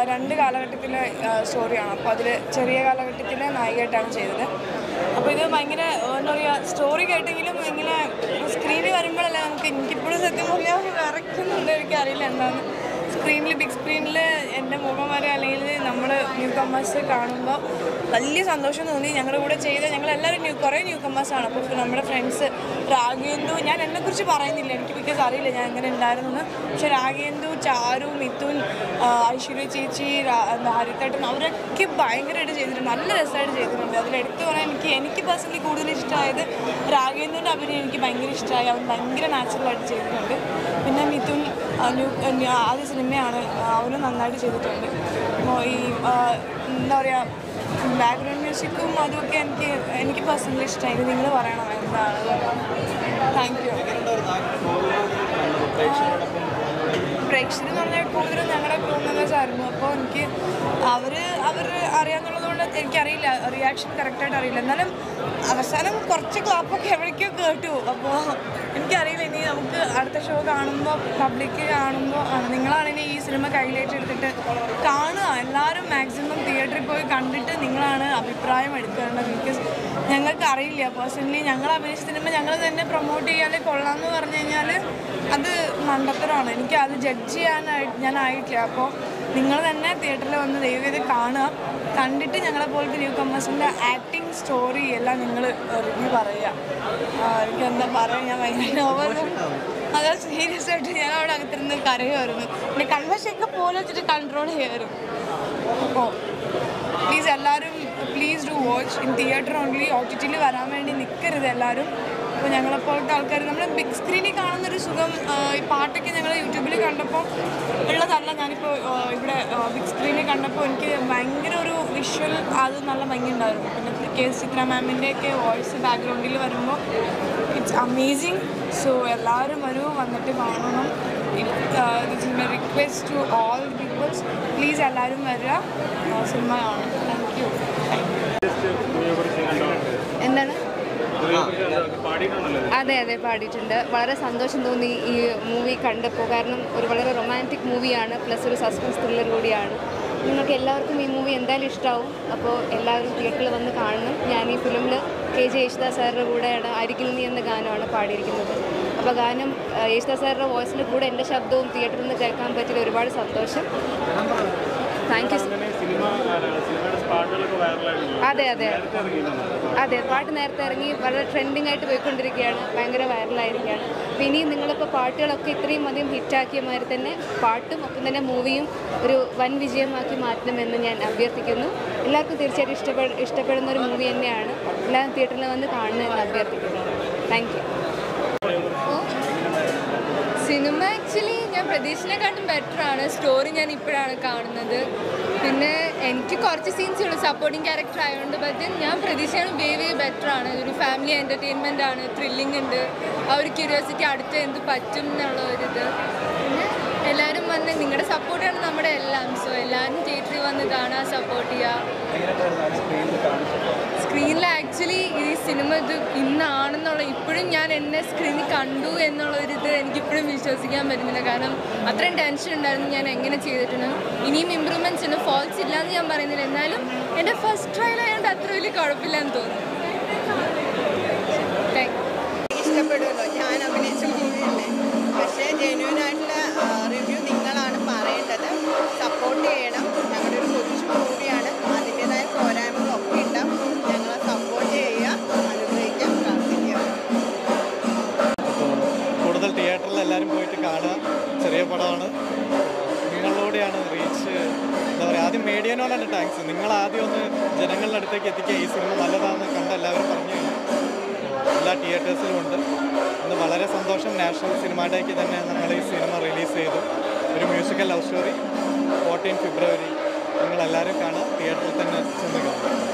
രണ്ട് കാലഘട്ടത്തിലെ സ്റ്റോറിയാണ് അപ്പോൾ അതിൽ ചെറിയ കാലഘട്ടത്തിലെ നായികയായിട്ടാണ് ചെയ്തത് അപ്പോൾ ഇത് ഭയങ്കര എന്താ പറയുക സ്റ്റോറി കേട്ടെങ്കിലും ഇങ്ങനെ സ്ക്രീനിൽ വരുമ്പോഴല്ല നമുക്ക് എനിക്കിപ്പോഴും സത്യം പറഞ്ഞാൽ വിറയ്ക്കുന്നുണ്ട് എനിക്കറിയില്ല എന്താണ് സ്ക്രീനിൽ ബിഗ് സ്ക്രീനിൽ എൻ്റെ മുഖം വരെ അല്ലെങ്കിൽ നമ്മൾ ന്യൂ കമ്മേഴ്സ് കാണുമ്പോൾ വലിയ സന്തോഷം തോന്നി ഞങ്ങളുടെ കൂടെ ചെയ്ത ഞങ്ങളെല്ലാവരും ന്യൂ കുറേ ന്യൂ കമ്മേഴ്സാണ് അപ്പോൾ നമ്മുടെ ഫ്രണ്ട്സ് രാഗേന്ദു ഞാൻ എന്നെക്കുറിച്ച് പറയുന്നില്ല എനിക്ക് ബിക്കോസ് അറിയില്ല ഞാൻ എങ്ങനെ ഉണ്ടായിരുന്നു എന്ന് പക്ഷെ രാഗേന്ദു ചാരു മിഥുൻ ആ, ഐശ്വര്യ ചേച്ചി രാ- എന്താ ഹരിത്തേട്ടൻ അവരൊക്കെ ഭയങ്കരമായിട്ട് ചെയ്തിട്ടുണ്ട് നല്ല രസമായിട്ട് ചെയ്തിട്ടുണ്ട് അതിൽ എടുത്തു പറയാൻ എനിക്ക് എനിക്ക് പേഴ്സണലി കൂടുതൽ ഇഷ്ടമായത് രാഗേന്ദ്രൻ്റെ അഭിനയം എനിക്ക് ഭയങ്കര ഇഷ്ടമായി അവൻ ഭയങ്കര നാച്ചുറലായിട്ട് ചെയ്തിട്ടുണ്ട് പിന്നെ മിഥുൻ ആ, ന്യൂ ആ, ന്യൂ- ആദ്യ സിനിമയാണ് ആ, അവനും നന്നായിട്ട് ചെയ്തിട്ടുണ്ട് അപ്പോൾ ഈ ആ, എന്താ പറയുക ബാക്ക്ഗ്രൗണ്ട് മ്യൂസിക്കും അതുമൊക്കെ എനിക്ക് എനിക്ക് പേഴ്സണലി ഇഷ്ടമായി ഇത് നിങ്ങൾ പറയണം എന്താണ് താങ്ക് യു പ്രേക്ഷകർ എന്ന് പറഞ്ഞാൽ കൂടുതലും ഞങ്ങളുടെ ക്രൂ മെമ്പേഴ്സ് ആയിരുന്നു അപ്പോൾ എനിക്ക് അവർ അവർ അറിയാമെന്നുള്ളതുകൊണ്ട് എനിക്കറിയില്ല റിയാക്ഷൻ കറക്റ്റായിട്ട് അറിയില്ല എന്നാലും അവസാനം കുറച്ച് ക്ലാപ്പൊക്കെ എവിടേക്കോ കേട്ടു അപ്പോൾ എനിക്കറിയില്ല ഇനി നമുക്ക് അടുത്ത ഷോ കാണുമ്പോൾ പബ്ലിക് കാണുമ്പോൾ ആണ് നിങ്ങളാണെങ്കിൽ ഈ സിനിമ കയ്യിലേറ്റ് എടുത്തിട്ട് കാണുക എല്ലാവരും മാക്സിമം തിയേറ്ററിൽ പോയി കണ്ടിട്ട് നിങ്ങളാണ് അഭിപ്രായം എടുക്കേണ്ടത് ബിക്കോസ് ഞങ്ങൾക്ക് അറിയില്ല പേഴ്സണലി ഞങ്ങൾ അഭിനയിച്ച സിനിമ ഞങ്ങൾ തന്നെ പ്രൊമോട്ട് ചെയ്യാതെ കൊള്ളാമെന്ന് പറഞ്ഞു കഴിഞ്ഞാൽ അത് മണ്ടത്തരമാണ് എനിക്ക് അത് ജഡ്ജ് ചെയ്യാനായിട്ട് ഞാൻ ആയിട്ടില്ല അപ്പോൾ നിങ്ങൾ തന്നെ തിയേറ്ററിൽ വന്ന് ദയവ് ചെയ്ത് കാണുക കണ്ടിട്ട് ഞങ്ങളെ പോലത്തെ ന്യൂ കമേഴ്സിൻ്റെ ആക്ടിങ് സ്റ്റോറി എല്ലാം നിങ്ങൾ റിവ്യൂ പറയുക ആ, എനിക്ക് എന്താ പറയുക ഞാൻ ഭയങ്കര ഓവർ അത് സീരിയസ് ആയിട്ട് ഞാൻ അവിടെ അകത്തിരുന്ന് കരയുമായിരുന്നു പിന്നെ കൺവശയൊക്കെ പോലെ വെച്ചിട്ട് കൺട്രോൾ ചെയ്യുമായിരുന്നു അപ്പോൾ പ്ലീസ് എല്ലാവരും please do watch in theatre only O T ടിയിൽ വരാൻ വേണ്ടി നിൽക്കരുത് എല്ലാവരും അപ്പോൾ ഞങ്ങളെപ്പോലത്തെ ആൾക്കാർ നമ്മൾ ബിഗ് സ്ക്രീനിൽ കാണുന്നൊരു സുഖം ആ, ഈ പാട്ടൊക്കെ ഞങ്ങൾ യൂട്യൂബിൽ കണ്ടപ്പോൾ ഉള്ളതല്ല ഞാനിപ്പോൾ ആ, ഇവിടെ ബിഗ് സ്ക്രീനിൽ കണ്ടപ്പോൾ എനിക്ക് ഭയങ്കര ഒരു വിഷ്വൽ അത് നല്ല ഭംഗിയുണ്ടായിരുന്നു പിന്നെ കെ എസ് ചിത്ര മാമിൻ്റെയൊക്കെ വോയിസ് ബാക്ക്ഗ്രൗണ്ടിൽ വരുമ്പോൾ ഇറ്റ്സ് അമേസിങ് സോ എല്ലാവരും വരൂ വന്നിട്ട് കാണണം this is my request to all peoples please എല്ലാവരും വരിക ആ, സിനിമ കാണണം താങ്ക് യു എന്താണ് അതെ അതെ പാടിയിട്ടുണ്ട് വളരെ സന്തോഷം തോന്നി ഈ മൂവി കണ്ടപ്പോൾ കാരണം ഒരു വളരെ റൊമാൻറ്റിക് മൂവിയാണ് പ്ലസ് ഒരു സസ്പെൻസ് ത്രില്ലർ കൂടിയാണ് നിങ്ങൾക്ക് എല്ലാവർക്കും ഈ മൂവി എന്തായാലും ഇഷ്ടമാവും അപ്പോൾ എല്ലാവരും തിയേറ്ററിൽ വന്ന് കാണണം ഞാൻ ഈ ഫിലിമിൽ കെ ജെ യേശുദാസ് സാറിൻ്റെ കൂടെയാണ് അരികിൽ നീ എന്ന ഗാനമാണ് പാടിയിരിക്കുന്നത് അപ്പോൾ ഗാനം ആ, യേശുദാസ് സാറിൻ്റെ വോയിസിൻ്റെ കൂടെ എൻ്റെ ശബ്ദവും തിയേറ്ററിൽ നിന്ന് കേൾക്കാൻ പറ്റിയത് ഒരുപാട് സന്തോഷം താങ്ക് യു അതെ അതെ അതെ പാട്ട് നേരത്തെ ഇറങ്ങി വളരെ ട്രെൻഡിങ് ആയിട്ട് പോയിക്കൊണ്ടിരിക്കുകയാണ് ഭയങ്കര വൈറലായിരിക്കുകയാണ് അപ്പോൾ ഇനിയും നിങ്ങളിപ്പോൾ പാട്ടുകളൊക്കെ ഇത്രയും അധികം ഹിറ്റാക്കിയ മാതിരി തന്നെ പാട്ടും ഒപ്പം തന്നെ മൂവിയും ഒരു വൻ വിജയമാക്കി മാറ്റണമെന്ന് ഞാൻ അഭ്യർത്ഥിക്കുന്നു എല്ലാവർക്കും തീർച്ചയായിട്ടും ഇഷ്ടപ്പെട ഇഷ്ടപ്പെടുന്ന ഒരു മൂവി തന്നെയാണ് എല്ലാവരും തിയേറ്ററിൽ വന്ന് കാണണമെന്ന് അഭ്യർത്ഥിക്കുന്നു താങ്ക് യു സിനിമ ആക്ച്വലി ഞാൻ പ്രതീക്ഷിനെക്കാട്ടും ബെറ്റർ ആണ് സ്റ്റോറി ഞാൻ ഇപ്പോഴാണ് കാണുന്നത് പിന്നെ എനിക്ക് കുറച്ച് സീൻസ് ഉള്ളൂ സപ്പോർട്ടിങ് ക്യാരക്ടർ ആയതുകൊണ്ട് പറ്റും ഞാൻ പ്രതീക്ഷയാണ് വേ വേ ബെറ്റർ ആണ് ഒരു ഫാമിലി എൻ്റർടൈൻമെൻ്റ് ആണ് ത്രില്ലിംഗ് ഉണ്ട് ആ ഒരു ക്യൂരിയോസിറ്റി അടുത്ത് എന്ത് പറ്റും എന്നുള്ള ഒരിത് പിന്നെ എല്ലാവരും വന്ന് നിങ്ങളുടെ സപ്പോർട്ടാണ് നമ്മുടെ എല്ലാം സോ എല്ലാവരും തിയേറ്ററിൽ വന്ന് കാണാൻ സപ്പോർട്ട് ചെയ്യുക സ്ക്രീനിൽ ആക്ച്വലി ഈ സിനിമ ഇത് ഇന്നാണെന്നുള്ള ഇപ്പോഴും ഞാൻ എന്നെ സ്ക്രീനിൽ കണ്ടു എന്നുള്ളൊരിത് എനിക്കിപ്പോഴും വിശ്വസിക്കാൻ പറ്റുന്നില്ല കാരണം അത്രയും ടെൻഷൻ ഉണ്ടായിരുന്നു ഞാൻ എങ്ങനെ ചെയ്തിട്ടുണ്ട് ഇനിയും ഇമ്പ്രൂവ്മെൻറ്റ്സ് ഉണ്ട് ഫോൾസ് ഇല്ല എന്ന് ഞാൻ പറയുന്നില്ല എന്നാലും എൻ്റെ ഫസ്റ്റ് ട്രയൽ ആയതുകൊണ്ട് അത്ര വലിയ കുഴപ്പമില്ലെന്ന് തോന്നുന്നു താങ്ക് ഇഷ്ടപ്പെടുമല്ലോ ഞാൻ അഭിനയിച്ച മൂവിയല്ലേ പക്ഷേ ജെന്യൂൻ ആയിട്ടുള്ള റിവ്യൂ നിങ്ങളാണ് പറയേണ്ടത് സപ്പോർട്ട് ചെയ്യണം ഞങ്ങളുടെ ഒരു കൊച്ചു മൂവിയാണ് അതിൻ്റെതായ പോരായ്മകളൊക്കെ ഉണ്ടാവും ഞങ്ങളെ സപ്പോർട്ട് ചെയ്യുക അനുഗ്രഹിക്കാം പ്രാർത്ഥിക്കുക കൂടുതൽ തിയേറ്ററിൽ എല്ലാവരും പോയിട്ട് കാണുക ചെറിയ പടമാണ് നിങ്ങളിലൂടെയാണ് റീച്ച് എന്താ പറയുക ആദ്യം മീഡിയനോടാണ് താങ്ക്സ് നിങ്ങൾ ആദ്യം ഒന്ന് ജനങ്ങളുടെ അടുത്തേക്ക് എത്തിക്കുക ഈ സിനിമ നല്ലതാണെന്ന് കണ്ട എല്ലാവരും പറഞ്ഞു കഴിഞ്ഞു എല്ലാ തിയേറ്റേഴ്സിലും ഉണ്ട് ഇന്ന് വളരെ സന്തോഷം നാഷണൽ സിനിമ ഡേക്ക് തന്നെ നമ്മൾ ഈ സിനിമ റിലീസ് ചെയ്തു ഒരു musical love story fourteen February നിങ്ങളെല്ലാവരും കാണുക തിയേറ്ററിൽ തന്നെ ചെന്ന് കാണുക